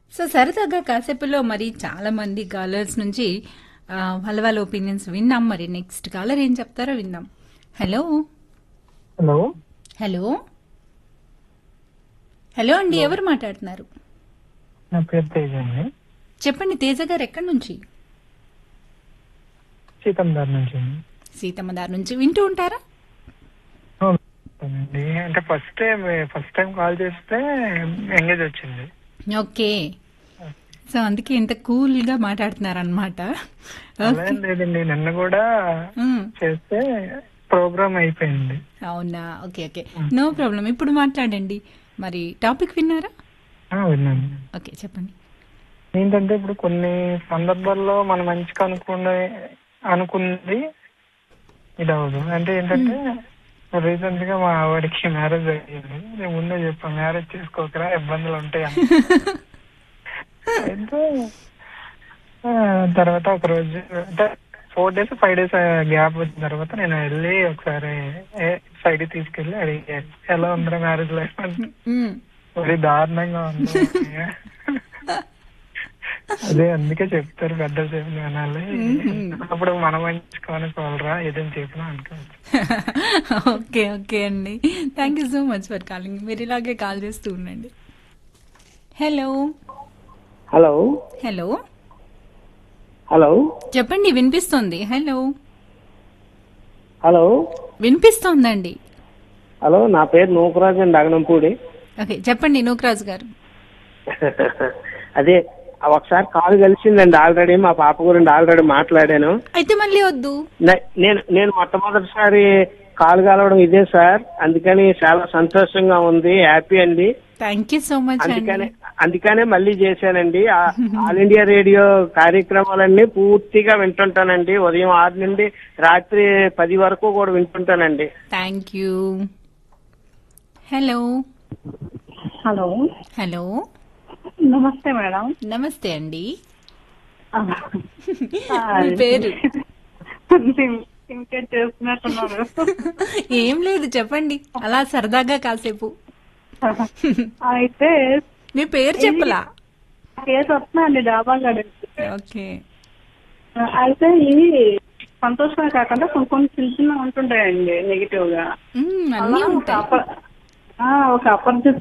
So సరదాగా కాసేపులో మరి చాలా మంది కాలర్స్ నుంచి ఆ, వాళ్ళ వాళ్ళ ఒపీనియన్స్ విన్నాం మరి నెక్స్ట్ కాలర్ ఏం చెప్తారో విందాం హలో హలో హలో హలో అండి ఎవరు మాట్లాడుతున్నారు నా పేరు తేజ్ అండి చెప్పండి తేజ గారు ఎక్కడి నుంచి సీతందార్ నుంచి అండి సీతమ్మ దారి నుంచి వింటూ ఉంటారా అవునండి. అంటే first time first time call చేస్తే ఎంగేజ్ వచ్చింది ఓకే సో అందుకే ఇంత కూల్ గా మాట్లాడుతున్నారు అనమాట అలా ఏం లేదండి నిన్న కూడా చేస్తే ప్రోగ్రామ్ అయిపోయింది అవునా ఓకే ఓకే నో ప్రాబ్లం ఇప్పుడు మాట్లాడండి మరి టాపిక్ విన్నారా ఆ, విన్నాను ఓకే చెప్పండి ఏంటంటే ఇప్పుడు కొన్ని సందర్భాల్లో మనం మంచిగా అనుకునే అనుకుంది ఇది అవ్వదు అంటే ఏంటంటే రీసెంట్ గా మా ఆవిడకి మ్యారేజ్ అయ్యింది నేను ముందే చెప్పాను మ్యారేజ్ చేసుకోకరా ఇబ్బందులు ఉంటాయి అని. అయితే ఆ, తర్వాత ఒక రోజు అంటే four days five days gap వచ్చిన తర్వాత నేను వెళ్ళి ఒకసారి సైడ్ తీసుకెళ్ళి అడిగాను ఎలా ఉందిరా మ్యారేజ్ లైఫ్ అంటే మ్మ్. మరి దారుణంగా ఉంది అదే అందుకే చెప్తారు పెద్ద చెప్పిన వినాలి అప్పుడు మనం మంచుకోని కోలరా ఏదైనా చెప్పినా అనుకోవచ్చు ఓకే ఓకే అండి thank you so much for calling మీరు ఇలాగే కాల్ చేస్తూ ఉండండి హలో హలో హలో హలో చెప్పండి వినిపిస్తోంది హలో హలో వినిపిస్తోందండి హలో నా పేరు నూకరాజు అండి అగనంపూడి ఓకే చెప్పండి నూకరాజు గారు అదే ఒకసారి కాల్ కలిసిందండి ఆల్రెడీ మా పాప గురించి ఆల్రెడీ మాట్లాడాను అయితే మళ్ళీ వద్దు నే- నేను నేను మొట్టమొదటిసారి కాల్ కలవడం ఇదే సార్ అందుకని చాలా సంతోషంగా ఉంది హ్యాపీ అండి థ్యాంక్ యూ సో మచ్ అండి అందుకనే అందుకనే మళ్ళీ చేశానండి ఆ- ఆల్ ఇండియా రేడియో కార్యక్రమాలన్నీ పూర్తిగా వింటుంటానండి ఉదయం ఆరు నుండి రాత్రి పది వరకు కూడా వింటుంటానండి thank you hello hello hello నమస్తే మేడం నమస్తే అండి ఆ, మీ పేరు సిమ్- సిమ్కేట్ చేస్తున్నట్టున్నారు ఏం లేదు చెప్పండి అలా సరదాగా కాసేపు అయితే మీ పేరు చెప్పలా కేసు వస్తున్నాయండి డాబా గార్డెన్ ఓకే అయితే ఇవి సంతోషంగా కాకుండా కొన్ని కొన్ని చిన్న చిన్న ఉంటుంటాయండి నెగిటివ్ గా మ్మ్, అలా అన్నీ ఒక ఉంటాయి అప- ఆ, ఒక అపరిచిత